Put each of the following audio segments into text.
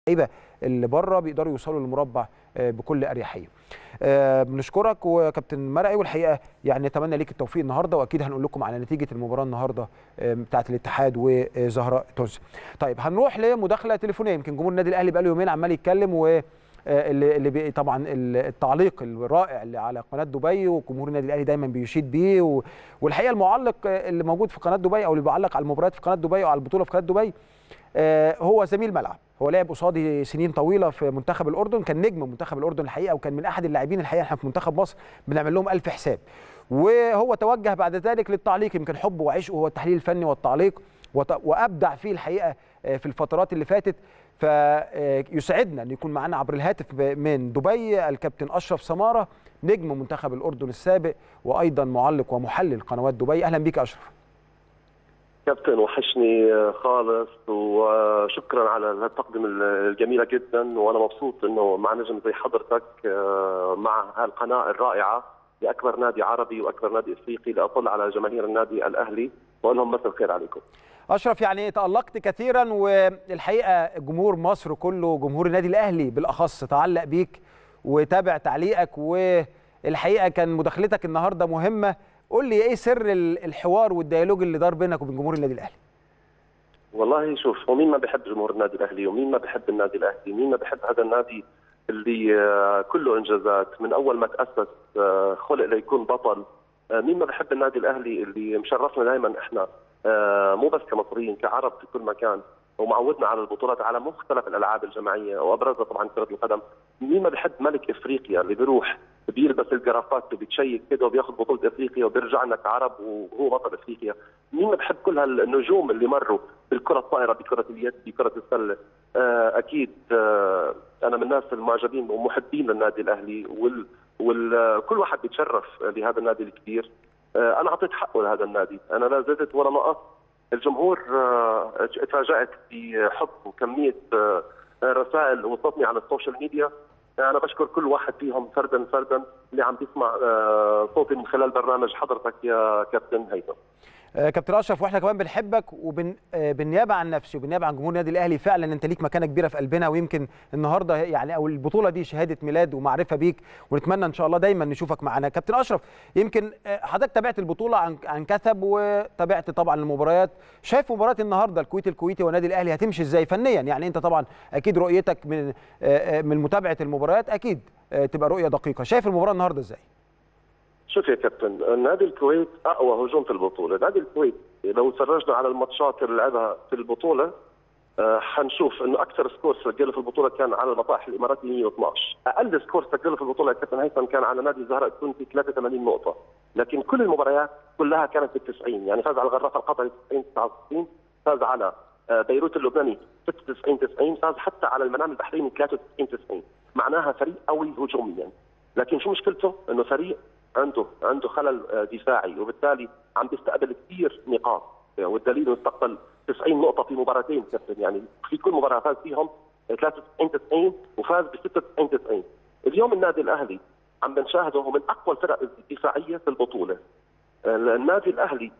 اللعيبه اللي بره بيقدروا يوصلوا للمربع آه، بكل اريحيه. آه، بنشكرك وكابتن مرعي والحقيقه يعني نتمنى ليك التوفيق النهارده واكيد هنقول لكم على نتيجه المباراه النهارده آه، بتاعه الاتحاد وزهراء تونس. طيب هنروح لمداخله تليفونيه يمكن جمهور النادي الاهلي بقاله يومين عمال يتكلم و آه، اللي اللي بي- طبعا التعليق الرائع اللي على قناه دبي وجمهور النادي الاهلي دايما بيشيد بيه و- والحقيقه المعلق آه، اللي موجود في قناه دبي او اللي بيعلق على المباريات في قناه دبي او على البطوله في قناه دبي آه، هو زميل ملعب هو لعب قصادي سنين طويله في منتخب الاردن كان نجم منتخب الاردن الحقيقه وكان من احد اللاعبين الحقيقه احنا في منتخب مصر بنعمل لهم الف حساب وهو توجه بعد ذلك للتعليق يمكن حبه وعشقه هو التحليل الفني والتعليق وت- وابدع فيه الحقيقه آه، في الفترات اللي فاتت فيسعدنا ان يكون معنا عبر الهاتف ب- من دبي الكابتن اشرف سماره نجم منتخب الاردن السابق وايضا معلق ومحلل قنوات دبي اهلا بك يا اشرف كابتن وحشني خالص وشكرا على التقدمة الجميلة جدا وانا مبسوط انه مع نجم زي حضرتك آه، مع هالقناة الرائعة لاكبر نادي عربي واكبر نادي افريقي لاطل على جماهير النادي الاهلي واقول لهم مساء الخير عليكم. اشرف يعني تالقت كثيرا والحقيقه جمهور مصر كله جمهور النادي الاهلي بالاخص تعلق بيك وتابع تعليقك والحقيقه كان مداخلتك النهارده مهمه قول لي ايه سر ال- الحوار والديالوج اللي دار بينك وبين جمهور النادي الاهلي والله شوف ومين ما بيحب جمهور النادي الاهلي ومين ما بيحب النادي الاهلي مين ما بيحب هذا النادي اللي آه، كله انجازات من اول ما تاسس آه، خلق ليكون بطل آه، مين ما بيحب النادي الاهلي اللي مشرفنا دائما احنا آه، مو بس كمصريين كعرب في كل مكان ومعودنا على البطولات على مختلف الالعاب الجماعيه وابرزها طبعا كره القدم مين ما بيحب ملك افريقيا اللي بيروح بيلبس الجرافات وبيتشيك كده وبياخذ بطوله افريقيا وبيرجع لنا كعرب وهو بطل افريقيا مين ما بيحب كل هالنجوم اللي مروا بالكره الطائره بكره اليد بكره السله آه، اكيد آه، انا من الناس المعجبين ومحبين للنادي الاهلي وال وكل واحد بيتشرف بهذا النادي الكبير آه، انا اعطيت حقه لهذا النادي انا لا زدت ولا نقصت الجمهور آه، تفاجات بحب وكميه آه، رسائل وصلتني على السوشيال ميديا انا بشكر كل واحد فيهم فردا فردا اللي عم بيسمع آه، صوتي من خلال برنامج حضرتك يا كابتن هيثم آه، كابتن اشرف واحنا كمان بنحبك وبالنيابه عن نفسي وبالنيابه عن جمهور النادي الاهلي فعلا انت ليك مكانه كبيره في قلبنا ويمكن النهارده يعني او البطوله دي شهاده ميلاد ومعرفه بيك ونتمنى ان شاء الله دايما نشوفك معانا كابتن اشرف يمكن آه، حضرتك تابعت البطوله عن عن كثب وتابعت طبعا المباريات شايف مباراه النهارده الكويت الكويتي والنادي الاهلي هتمشي ازاي فنيا يعني انت طبعا اكيد رؤيتك من آه، آه، من متابعه المباريات اكيد آه، تبقى رؤيه دقيقه شايف المباراه النهارده ازاي شوف يا كابتن نادي الكويت اقوى هجوم في البطوله، نادي الكويت لو تفرجنا على الماتشات اللي لعبها في البطوله آه، حنشوف انه اكثر سكور سجله في البطوله كان على المطاح الاماراتي 112 اقل سكور سجله في البطوله يا كابتن هيثم كان على نادي الزهراء التونسي 83 نقطه لكن كل المباريات كلها كانت بال 90 يعني فاز على الغرافه القطري 90 69 فاز على آه، بيروت اللبناني 96 90 فاز حتى على المنام البحريني 93 90 معناها فريق قوي هجوميا لكن شو مشكلته انه فريق عنده عنده خلل آه، دفاعي وبالتالي عم بيستقبل كثير نقاط والدليل انه استقبل 90 نقطه في مباراتين كابتن يعني في كل مباراه فاز فيهم 93 90 وفاز ب 96 90 اليوم النادي الاهلي عم بنشاهده هو من اقوى الفرق الدفاعيه في البطوله النادي الاهلي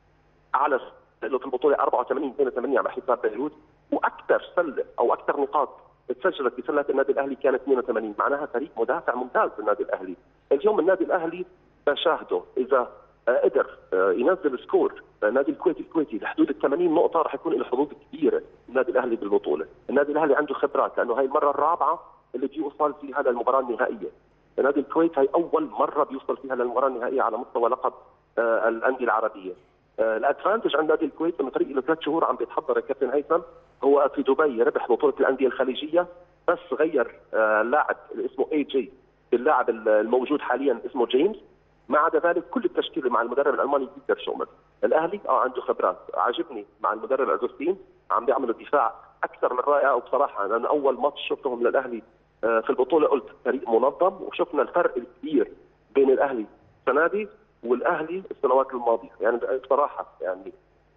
على له في البطوله 84 82 على حساب بيروت واكثر سله او اكثر نقاط تسجلت في سله النادي الاهلي كانت 82 معناها فريق مدافع ممتاز النادي الاهلي اليوم النادي الاهلي بشاهده اذا آه، قدر آه، ينزل سكور آه، نادي الكويت الكويتي لحدود ال 80 نقطه راح يكون له حظوظ كبيره النادي الاهلي بالبطوله، النادي الاهلي عنده خبرات لانه هاي المره الرابعه اللي بيوصل فيها للمباراه النهائيه. نادي الكويت هاي اول مره بيوصل فيها للمباراه النهائيه على مستوى لقب آه، الانديه العربيه. آه، الادفانتج عند نادي الكويت انه فريق له ثلاث شهور عم بيتحضر يا كابتن هيثم هو في دبي ربح بطوله الانديه الخليجيه بس غير آه، لاعب اللي اسمه اي جي باللاعب الموجود حاليا اسمه جيمس ما عدا ذلك كل التشكيله مع المدرب الالماني بيقدر شومر الاهلي اه عنده خبرات عاجبني مع المدرب اجوستين عم بيعملوا دفاع اكثر من رائع وبصراحه انا اول ماتش شفتهم للاهلي آه، في البطوله قلت فريق منظم وشفنا الفرق الكبير بين الاهلي السنه دي والاهلي السنوات الماضيه يعني بصراحه يعني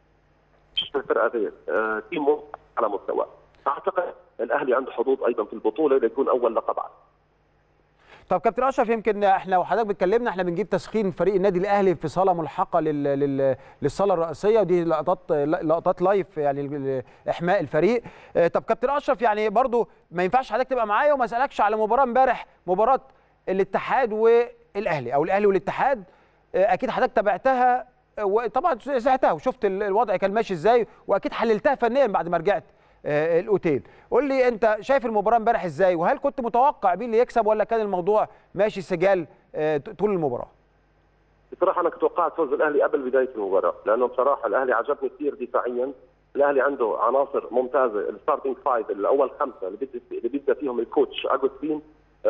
شفت الفرقه دي آه، تيم على مستوى اعتقد الاهلي عنده حظوظ ايضا في البطوله ليكون اول لقب عام طب كابتن اشرف يمكن احنا وحضرتك بتكلمنا احنا بنجيب تسخين فريق النادي الاهلي في صاله ملحقه لل... لل... للصاله الرئيسيه ودي لقطات لقطات لايف يعني احماء الفريق اه طب كابتن اشرف يعني برضو ما ينفعش حضرتك تبقى معايا وما اسالكش على مباراه امبارح مباراه الاتحاد والاهلي او الاهلي والاتحاد اه اكيد حضرتك تابعتها وطبعا سمعتها وشفت الوضع كان ماشي ازاي واكيد حللتها فنيا بعد ما رجعت اه الاوتيل قول لي انت شايف المباراه امبارح ازاي وهل كنت متوقع مين اللي يكسب ولا كان الموضوع ماشي سجال اه طول المباراه بصراحه انا توقعت فوز الاهلي قبل بدايه المباراه لانه بصراحه الاهلي عجبني كثير دفاعيا الاهلي عنده عناصر ممتازه الستارتنج فايف الاول خمسه اللي بيبدا اللي بيبدا فيهم الكوتش اجوستين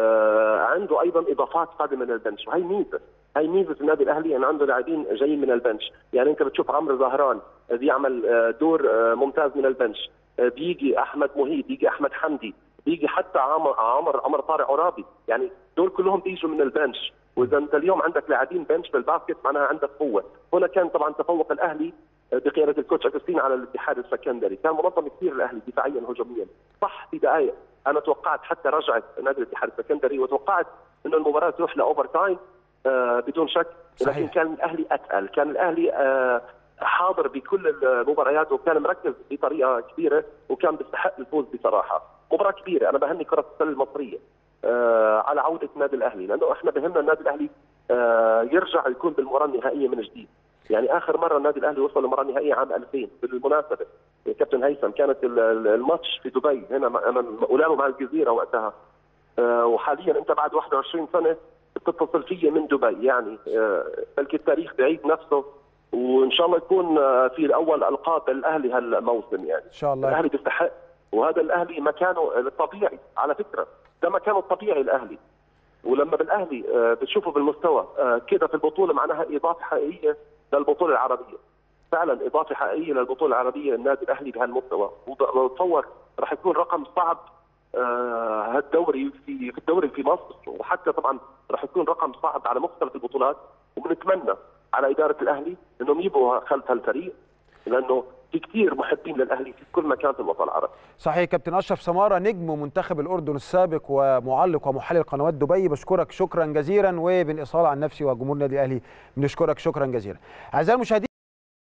آه عنده ايضا اضافات قادمه من البنش وهي ميزه هي ميزه النادي الاهلي ان عنده لاعبين جايين من البنش يعني انت بتشوف عمرو زهران بيعمل دور ممتاز من البنش بيجي احمد مهيب بيجي احمد حمدي بيجي حتى عمر عمر عمر طارق عرابي يعني دول كلهم بيجوا من البنش واذا انت اليوم عندك لاعبين بنش بالباسكت معناها عندك قوه هنا كان طبعا تفوق الاهلي بقياده الكوتش اجستين على الاتحاد السكندري كان منظم كثير الاهلي دفاعيا هجوميا صح في دقائق انا توقعت حتى رجعت نادي الاتحاد السكندري وتوقعت انه المباراه تروح لاوفر تايم آه بدون شك صحيح. لكن كان الاهلي اتقل كان الاهلي آه حاضر بكل المباريات وكان مركز بطريقه كبيره وكان بيستحق الفوز بصراحه مباراه كبيره انا بهني كره السله المصريه آه على عوده النادي الاهلي لانه احنا بهمنا النادي الاهلي آه يرجع يكون بالمباراه النهائيه من جديد يعني اخر مره النادي الاهلي وصل للمباراه النهائيه عام 2000 بالمناسبه كابتن هيثم كانت الماتش في دبي هنا امام ولعبوا مع الجزيره وقتها آه وحاليا انت بعد 21 سنه بتتصل فيا من دبي يعني آه بلكي التاريخ بعيد نفسه وان شاء الله يكون في الاول القاب الاهلي هالموسم يعني ان شاء الله الاهلي بيستحق وهذا الاهلي مكانه الطبيعي على فكره ده مكانه الطبيعي الاهلي ولما بالاهلي بتشوفه بالمستوى كده في البطوله معناها اضافه حقيقيه للبطوله العربيه فعلا اضافه حقيقيه للبطوله العربيه النادي الاهلي بهالمستوى وبتصور راح يكون رقم صعب هالدوري في في الدوري في مصر وحتى طبعا راح يكون رقم صعب على مختلف البطولات وبنتمنى على اداره الاهلي انهم يبقوا خلف هالفريق لانه في كثير محبين للاهلي في كل مكان في الوطن العربي. صحيح كابتن اشرف سماره نجم منتخب الاردن السابق ومعلق ومحلل قنوات دبي بشكرك شكرا جزيلا وبالاصاله عن نفسي وجمهور النادي الاهلي بنشكرك شكرا جزيلا. اعزائي المشاهدين